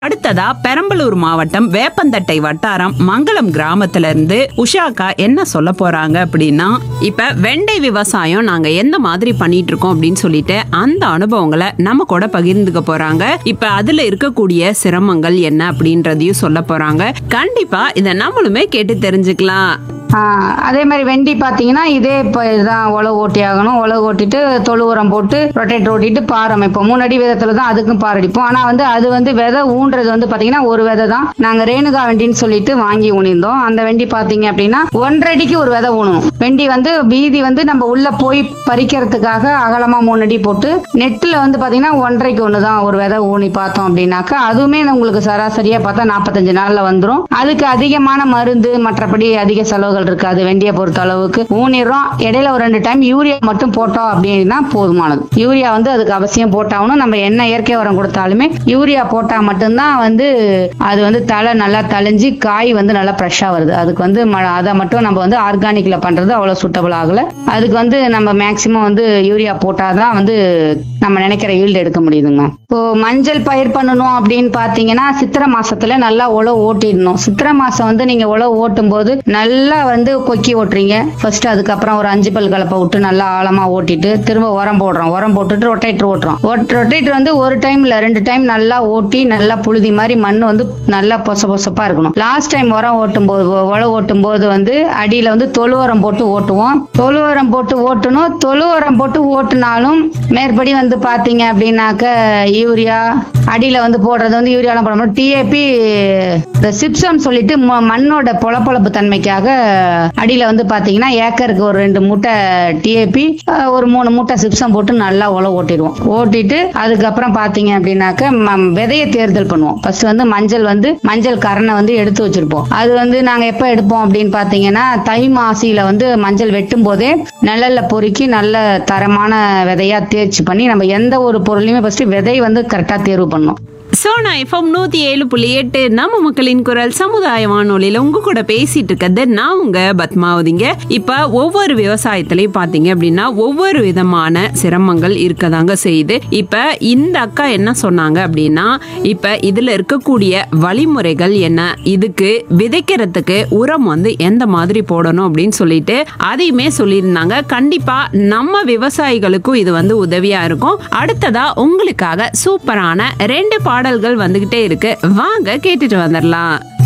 அடுத்ததா பெரம்பலூர் மாவட்டம் வேப்பந்தட்டை வட்டாரம் மங்களம் கிராமத்துல இருந்து உஷாக்கா என்ன சொல்ல போறாங்க அப்படின்னா இப்ப வெண்டை விவசாயம் நாங்க எந்த மாதிரி பண்ணிட்டு இருக்கோம் அப்படின்னு சொல்லிட்டு அந்த அனுபவங்களை நம்ம கூட பகிர்ந்துக்க போறாங்க இப்ப அதுல இருக்கக்கூடிய சிரமங்கள் என்ன அப்படின்றதையும் சொல்ல போறாங்க கண்டிப்பா இத நம்மளுமே கேட்டு தெரிஞ்சுக்கலாம் ஆஹ் அதே மாதிரி வெண்டி பார்த்தீங்கன்னா இதே இப்போ இதுதான் உழவு ஓட்டி ஆகணும் உழவு ஓட்டிட்டு தொழு உரம் போட்டு ரொட்டேட் ஓட்டிட்டு பார் அமைப்போம் மூணு அடி விதத்துல தான் அதுக்கும் பார் அடிப்போம் ஆனால் வந்து அது வந்து விதை ஊன்றது வந்து பார்த்தீங்கன்னா ஒரு விதை தான் நாங்கள் ரேணுகா வெண்டின்னு சொல்லிட்டு வாங்கி ஊனியிருந்தோம் அந்த வெண்டி பார்த்தீங்க அப்படின்னா ஒன்றரை அடிக்கு ஒரு விதை ஊனணும் வெண்டி வந்து வீதி வந்து நம்ம உள்ள போய் பறிக்கிறதுக்காக அகலமா மூணு அடி போட்டு நெட்டில் வந்து பார்த்தீங்கன்னா ஒன்றரைக்கு ஒன்று தான் ஒரு விதை ஊனி பார்த்தோம் அப்படின்னாக்கா அதுவுமே உங்களுக்கு சராசரியா பார்த்தா நாற்பத்தஞ்சு நாள்ல வந்துரும் அதுக்கு அதிகமான மருந்து மற்றபடி அதிக செலவுகள் இருக்காது வெண்டியை பொறுத்த அளவுக்கு ஊனிடுறோம் இடையில ஒரு ரெண்டு டைம் யூரியா மட்டும் போட்டோம் அப்படின்னா போதுமானது யூரியா வந்து அதுக்கு அவசியம் போட்டாகணும் நம்ம என்ன இயற்கை உரம் கொடுத்தாலுமே யூரியா போட்டா மட்டும்தான் வந்து அது வந்து தலை நல்லா தளைஞ்சு காய் வந்து நல்லா ஃப்ரெஷ்ஷா வருது அதுக்கு வந்து ம- அதை மட்டும் நம்ம வந்து ஆர்கானிக்ல பண்றது அவ்வளவு சூட்டபிள் ஆகல அதுக்கு வந்து நம்ம மேக்சிமம் வந்து யூரியா போட்டாதான் வந்து நம்ம நினைக்கிற ஈல்டு எடுக்க முடியுதுங்க இப்போ மஞ்சள் பயிர் பண்ணணும் அப்படின்னு பாத்தீங்கன்னா சித்திரை மாசத்துல நல்லா உழவு ஓட்டிடணும் சித்திரை மாசம் வந்து நீங்க உழவு ஓட்டும் போது நல்லா வந்து கொக்கி ஓட்டுறீங்க ஃபர்ஸ்ட் அதுக்கப்புறம் ஒரு அஞ்சு பல் கலப்பை விட்டு நல்லா ஆழமா ஓட்டிட்டு திரும்ப உரம் போடுறோம் உரம் போட்டுட்டு ரொட்டேட்டர் ஓட்டுறோம் ரொட்டேட்டர் வந்து ஒரு டைம் இல்ல ரெண்டு டைம் நல்லா ஓட்டி நல்லா புழுதி மாதிரி மண் வந்து நல்லா பொச பொசப்பா இருக்கணும் லாஸ்ட் டைம் உரம் ஓட்டும் போது உழவு ஓட்டும் போது வந்து அடியில வந்து தொழு உரம் போட்டு ஓட்டுவோம் தொழு உரம் போட்டு ஓட்டணும் தொழு உரம் போட்டு ஓட்டுனாலும் மேற்படி வந்து பாத்தீங்க அப்படின்னாக்க யூரியா அடியில வந்து போடுறது வந்து யூரியாலாம் போட முடியும் டிஏபி இந்த சிப்சம் சொல்லிட்டு ம- மண்ணோட பொளபொளப்பு தன்மைக்காக அடியில வந்து பாத்தீங்கன்னா ஏக்கருக்கு ஒரு ரெண்டு மூட்டை டிஏபி ஒரு மூணு மூட்டை சிப்சம் போட்டு நல்லா உழவு ஓட்டிடுவோம் ஓட்டிட்டு அதுக்கப்புறம் பாத்தீங்க அப்படின்னாக்க ம- விதைய தேர்தல் பண்ணுவோம் ஃபர்ஸ்ட் வந்து மஞ்சள் வந்து மஞ்சள் கரணை வந்து எடுத்து வச்சிருப்போம் அது வந்து நாங்க எப்ப எடுப்போம் அப்படின்னு பாத்தீங்கன்னா தை மாசியில வந்து மஞ்சள் வெட்டும் போதே நிழல்ல பொறுக்கி நல்ல தரமான விதையா தேர்ச்சி பண்ணி நம்ம எந்த ஒரு பொருளையுமே ஃபர்ஸ்ட் விதை வந்து கரெக்டா தேர்வு பண்ணணும் சோனா எஃப்எம் நூத்தி ஏழு புள்ளி எட்டு நம்ம மக்களின் குரல் சமுதாய வானொலியில உங்க கூட பேசிட்டு இருக்கிறது நான் உங்க பத்மாவதிங்க இப்ப ஒவ்வொரு விவசாயத்திலையும் பாத்தீங்க அப்படின்னா ஒவ்வொரு விதமான சிரமங்கள் இருக்கதாங்க செய்யுது இப்ப இந்த அக்கா என்ன சொன்னாங்க அப்படின்னா இப்ப இதுல இருக்கக்கூடிய வழிமுறைகள் என்ன இதுக்கு விதைக்கிறதுக்கு உரம் வந்து எந்த மாதிரி போடணும் அப்படின்னு சொல்லிட்டு அதையுமே சொல்லியிருந்தாங்க கண்டிப்பா நம்ம விவசாயிகளுக்கும் இது வந்து உதவியா இருக்கும் அடுத்ததா உங்களுக்காக சூப்பரான ரெண்டு பாடல்கள் வந்துகிட்டே இருக்கு வாங்க கேட்டுட்டு வந்துடலாம்